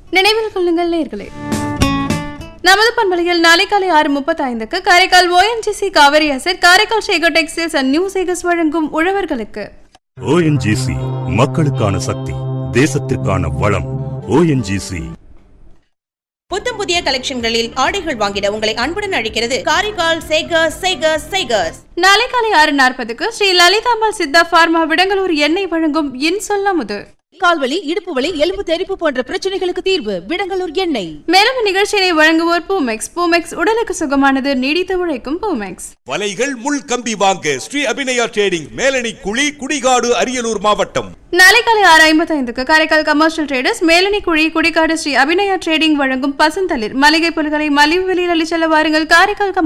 நினைவில் கொள்ளுங்கள் நேர்களே நமது பண்பலையில் நாளை காலை ஆறு முப்பத்தி ஐந்துக்கு காரைக்கால் ஓஎன்ஜிசி காவிரி அசட் காரைக்கால் ஷேகோ டெக்ஸ்டைல்ஸ் அண்ட் நியூ சேகஸ் வழங்கும் உழவர்களுக்கு ஓஎன்ஜிசி மக்களுக்கான சக்தி தேசத்திற்கான வளம் ஓஎன்ஜிசி புத்தம் புதிய கலெக்ஷன்களில் ஆடைகள் வாங்கிட உங்களை அன்புடன் அழைக்கிறது காரைக்கால் சேகர்ஸ் சேகர்ஸ் சேகர்ஸ் நாளை காலை ஆறு நாற்பதுக்கு ஸ்ரீ லலிதாம்பாள் சித்தா பார்மா விடங்கலூர் எண்ணெய் வழங்கும் இன் சொல்லாமுது கால்வலி இடுப்பு வலி எலும்பு தெறிப்பு போன்ற பிரச்சனைகளுக்கு தீர்வு விடங்கலூர் எண்ணெய் மேலும் இந்நிகழ்ச்சியினை வழங்குவோர் பூமெக்ஸ் பூமெக்ஸ் உடலுக்கு சுகமானது நீடித்து உழைக்கும் பூமெக்ஸ் வலைகள் முள் கம்பி வாங்க ஸ்ரீ அபிநயா ட்ரேடிங் மேலணி குழி குடிகாடு அரியலூர் மாவட்டம் நாளை காலை ஆறு ஐம்பத்தைந்துக்கு காரைக்கால் கமர்ஷியல் ட்ரேடர்ஸ் மேலணி குழி குடிக்காடு ஸ்ரீ அபிநயா ட்ரேடிங் வழங்கும் பசுந்தளிர் மளிகை பொருட்களை மலிவு விலையில் அளிச்செல்ல வாருங்கள் காரைக்கால்